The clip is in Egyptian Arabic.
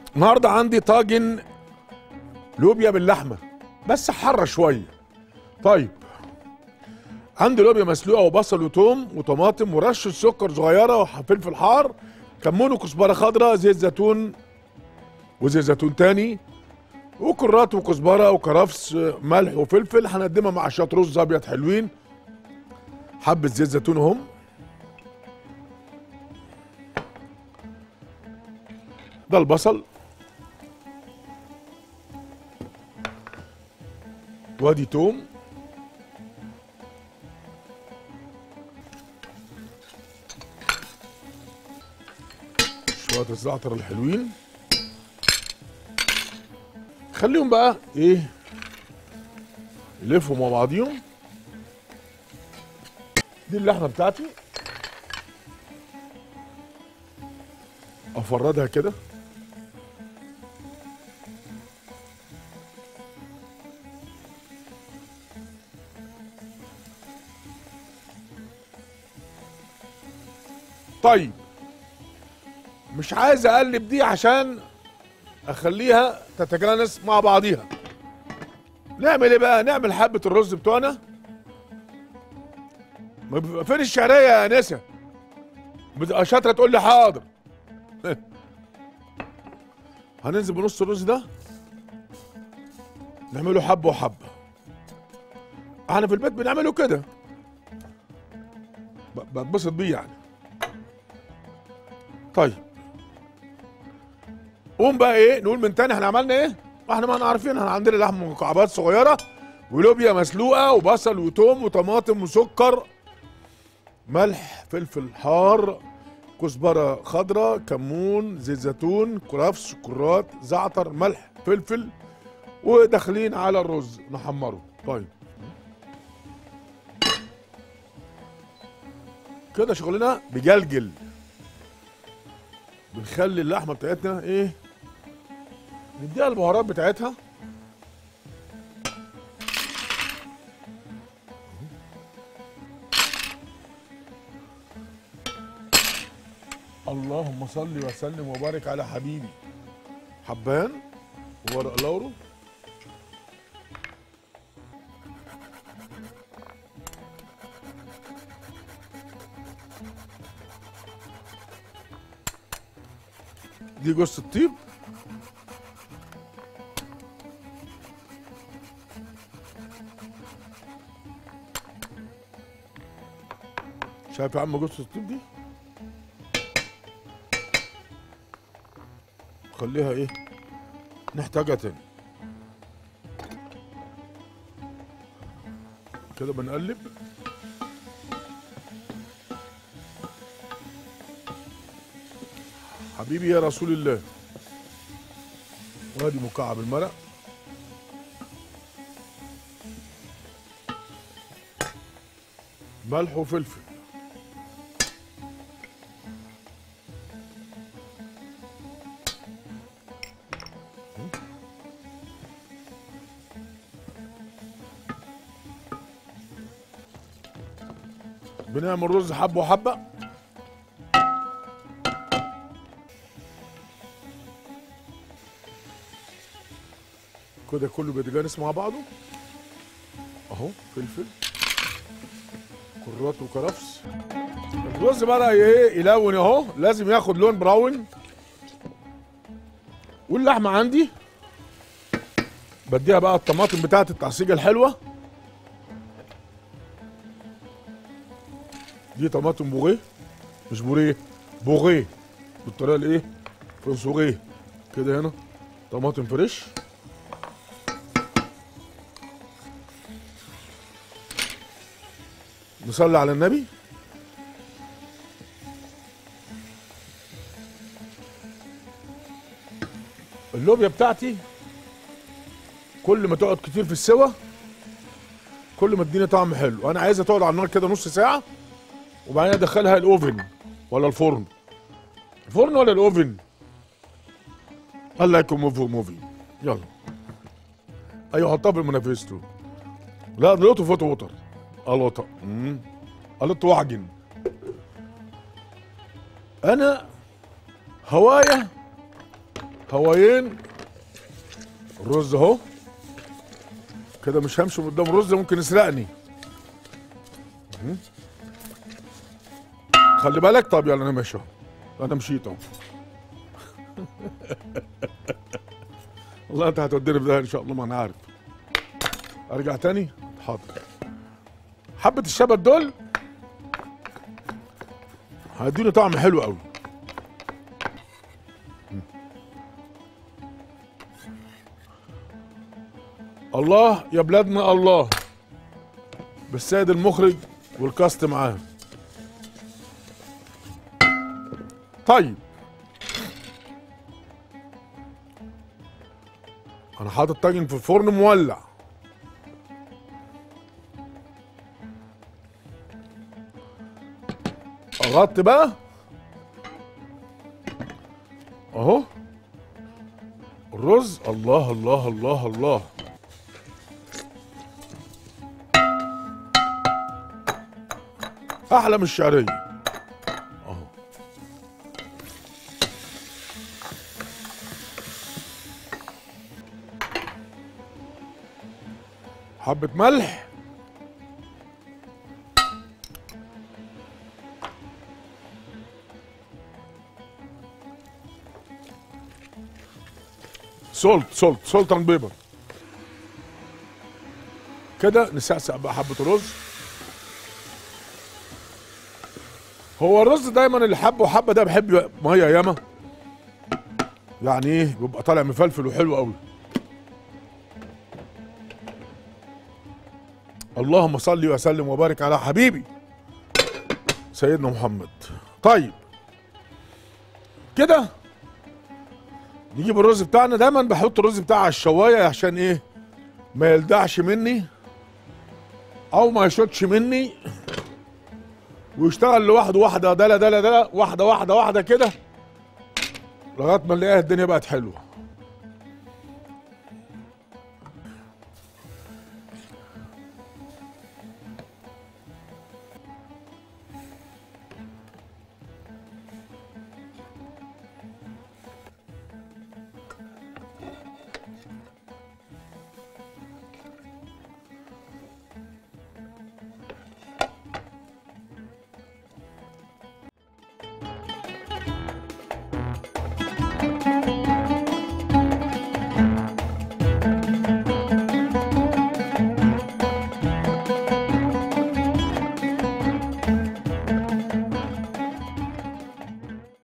النهارده عندي طاجن لوبيا باللحمه بس حاره شويه طيب عندي لوبيا مسلوقه وبصل وتوم وطماطم ورشه سكر صغيره وفلفل حار كمون وكزبره خضراء زيت زيتون وزيت زيتون تاني وكرات وكزبره وكرفس ملح وفلفل هنقدمها مع شويه رز ابيض حلوين حبه زيت زيتون اهم ده البصل وادي توم شوية الزعتر الحلوين خليهم بقى ايه يلفوا مع بعضيهم دي اللحمة بتاعتي افردها كده طيب مش عايز اقلب دي عشان اخليها تتجانس مع بعضيها نعمل ايه بقى نعمل حبة الرز بتوعنا ما بيبقى فين الشعرية يا انسة بتبقى شاطرة تقول لي حاضر هننزل بنص الرز ده نعمله حبة وحبة احنا في البيت بنعمله كده ب- بتبسط بيه يعني طيب قوم بقى ايه نقول من تاني احنا عملنا ايه احنا ما احنا عارفين احنا عندنا لحم مكعبات صغيره ولوبيا مسلوقه وبصل وتوم وطماطم وسكر ملح فلفل حار كزبره خضراء كمون زيت زيتون كرفس كرات زعتر ملح فلفل وداخلين على الرز نحمره طيب كده شغلنا بجلجل بنخلي اللحمه بتاعتنا ايه نديها البهارات بتاعتها اللهم صل وسلم وبارك على حبيبي حبان وورق لورو دي جوز الطيب شايف يا عم جوز الطيب دي خليها ايه نحتاجها تاني كده بنقلب حبيبي يا رسول الله وادي مكعب المرق ملح وفلفل بنعمل رز حبه وحبه كده كله بيتجانس مع بعضه اهو فلفل كرات وكرفس الرز بقى ايه يلون اهو لازم ياخد لون براون واللحمه عندي بديها بقى الطماطم بتاعت التعصيجه الحلوه دي طماطم بوغيه مش بوريه بوغيه بالطريقه الايه فرنسوغيه كده هنا طماطم فريش نصلي على النبي اللوبيا بتاعتي كل ما تقعد كتير في السوا كل ما تديني طعم حلو انا عايزها تقعد على النار كده نص ساعه وبعدين ادخلها الاوفن ولا الفرن الفرن ولا الاوفن الله يكون موفي موفي يلا ايوه حطها في المنافستو لا دلوقتي فوتو ووتر الوطا قلت واعجن انا هوايه طوايين الرز اهو كده مش همشي قدام الرز ممكن يسرقني مم. خلي بالك طب يلا انا ماشي اهو انا مشيت اهو والله انت هتوديني في ده ان شاء الله ما انا عارف ارجع تاني حاضر حبة الشبت دول هيدوني طعم حلو قوي الله يا بلادنا الله بالسيد المخرج والكاست معاه طيب انا حاطط طاجن في الفرن مولع اغطي بقى اهو الرز الله الله الله الله احلى من الشعريه اهو حبه ملح سولت سولت سولت اند بيبر كده نسقسق بقى حبه رز هو الرز دايما اللي حبه وحبه ده بحب ميه ياما يعني ايه بيبقى طالع مفلفل وحلو قوي اللهم صل وسلم وبارك على حبيبي سيدنا محمد طيب كده نجيب الرز بتاعنا دايما بحط الرز بتاعي على الشوايه عشان ايه ما يلدعش مني او ما يشوتش مني ويشتغل لوحده واحده دله دله دله واحده واحده واحده كده لغايه ما نلاقيها الدنيا بقت حلوه